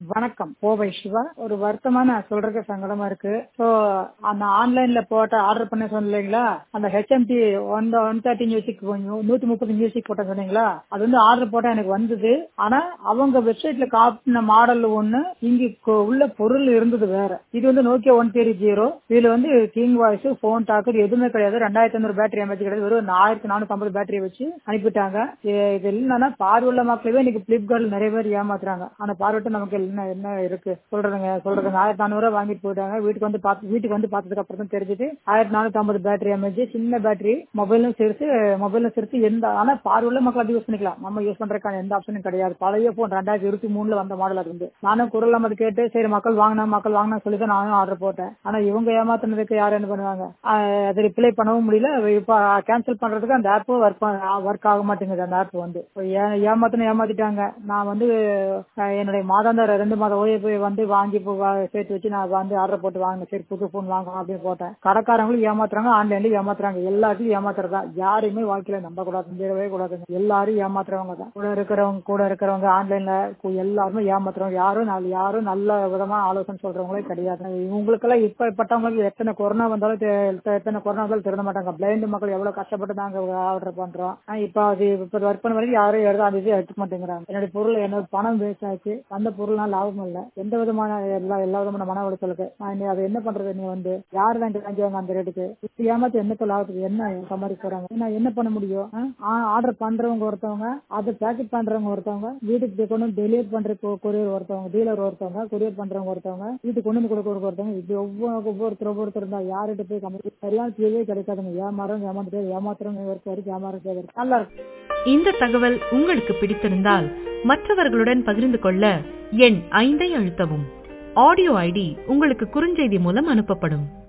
வணக்கம் கோவை சிவா ஒரு வருத்தமா நான் சொல்றதுக்கு சங்கடமா இருக்கு ஸோ அந்த ஆன்லைன்ல போட்ட ஆர்டர் பண்ண சொன்னீங்களா அந்த HMT one one thirty music நூத்தி முப்பது மியூசிக் போட்ட சொன்னீங்களா அது வந்து ஆர்டர் போட்டா எனக்கு வந்தது ஆனா அவங்க வெப்சைட்ல காட்டின மாடல் ஒண்ணு இங்க கொ- உள்ள பொருள் இருந்தது வேற இது வந்து நோக்கியா ஒன் தேர்ட்டி ஜீரோ இதுல வந்து கிங் வாய்ஸ் போன் டாக்கர் எதுவுமே கிடையாது ரெண்டாயிரத்தி ஐநூறு பேட்டரி எம்ஏஜ் கிடையாது வெறும் ஆயிரத்தி நானூத்தி ஐம்பது பேட்டரியை வச்சு அனுப்பிட்டாங்க இ- இது என்னன்னா பார்வையுள்ள மக்களவே இன்னைக்கு பிளிப்கார்ட்ல நிறைய பேர் ஏமாத்துறாங்க ஆனா பார்வைட்டு நமக்கு என்ன என்ன இருக்கு சொல்றதுங்க சொல்றதுங்க ஆயிரத்தி நானூறு ரூபாய் வாங்கிட்டு போயிட்டாங்க வீட்டுக்கு வந்து பார்த்து வீட்டுக்கு வந்து பார்த்ததுக்கு அப்புறம் தான் தெரிஞ்சுட்டு ஆயிரத்தி நானூத்தி ஐம்பது பேட்டரி எம்ஏஜ் சின்ன பேட்டரி மொபைலும் சிறுசு மொபைலும் சிறுசு எந்த ஆனா பார்வையுள்ள மக்கள் அது யூஸ் பண்ணிக்கலாம் நம்ம யூஸ் பண்றதுக்கான எந்த ஆப்ஷனும் கிடையாது பழைய போன் ரெண்டாயிரத்தி இருபத்தி மூணுல வந்த மாடல் அது வந்து நானும் குரல் நம்ம கேட்டு சரி மக்கள் வாங்கினா மக்கள் வாங்கினா சொல்லி தான் நானும் ஆர்டர் போட்டேன் ஆனா இவங்க ஏமாத்துனதுக்கு யார் என்ன பண்ணுவாங்க ஆஹ் அது ரிப்ளை பண்ணவும் முடியல இப்ப கேன்சல் பண்றதுக்கு அந்த ஆப் ஒர்க் ஒர்க் ஆக மாட்டேங்குது அந்த ஆப் வந்து இப்ப ஏ- ஏமாத்துன ஏமாத்திட்டாங்க நான் வந்து ஆஹ் என்னுடைய மாதாந்திர ரெண்டு மாத ஓய்வு வந்து வாங்கி இப்போ வா- சேர்த்து வச்சு நான் வந்து ஆர்டர் போட்டு வாங்கினேன் சரி புது போன் வாங்கலாம் அப்படின்னு போட்டேன் கடைக்காரங்களும் ஏமாத்துறாங்க ஆன்லைன்லயும் ஏமாத்துறாங்க எல்லாத்தையும் ஏமாத்துறதா யாரையுமே வாழ்க்கையில நம்ப கூடாது நம்பவே கூடாதுங்க எல்லாரும் ஏமாத்துறவங்க தான் கூட இருக்கிறவங்க கூட இருக்கிறவங்க ஆன்லைன்ல எல்லாருமே ஏமாத்துறவங்க யாரும் நல்ல- யாரும் நல்ல விதமா ஆலோசனை சொல்றவங்களே கிடையாது இவங்களுக்கெல்லாம் இப்ப எத்தனை கொரோனா வந்தாலும் தெ- எத்தனை கொரோனா வந்தாலும் திருந்த மாட்டாங்க பிளைண்ட் மக்கள் எவ்வளவு கஷ்டப்பட்டு நாங்க ஆர்டர் பண்றோம் ஆனா இப்ப அது இப்ப ஒர்க் பண்ண வரைக்கும் யாரும் எடுத்து அந்த இது எடுத்துக்க மாட்டேங்கிறாங்க என்னுடைய பொருள் என்னோட பணம் வேஸ்ட் ஆச்சு அந்த பொருள்னால லாபம் இல்ல எந்த விதமான எல்லா எல்லா விதமான மன உளைச்சலுக்கு நான் இனி அதை என்ன பண்றது நீ வந்து யார் தான் வாங்குவாங்க அந்த ரேட்டுக்கு இப்ப ஏமாத்தி என்னத்த லாபத்துக்கு என்ன சம்பாதிக்க போறாங்க நான் என்ன பண்ண முடியும் ஆர்டர் பண்றவங்க ஒருத்தவங்க அதை பேக்கெட் பண்றவங்க ஒருத்தவங்க வீட்டுக்கு கொண்டு வந்து டெலிவரி பண்ற கொரியர் ஒருத்தவங்க டீலர் ஒருத்தவங்க கொரியர் பண்றவங்க ஒருத்தவங்க வீட்டுக்கு கொண்டு வந்து கொடுக்க ஒருத்தவங்க இது ஒவ்வொரு ஒவ்வொருத்தர் ஒவ்வொருத்தர் இருந்தா யார்கிட்ட போய் கம்பெனி சரியான தீர்வே கிடைக்காதுங்க ஏமாறம் ஏமாந்துட்டு ஏமாத்துறவங்க வரைக்கும் வரைக்கும் ஏமாறம் செய்வது நல்லா இருக்கு இந்த தகவல் உங்களுக்கு பிடித்திருந்தால் மற்றவர்களுடன் பகிர்ந்து கொள்ள எண் ஐந்தை அழுத்தவும் ஆடியோ ஐடி உங்களுக்கு குறுஞ்செய்தி மூலம் அனுப்பப்படும்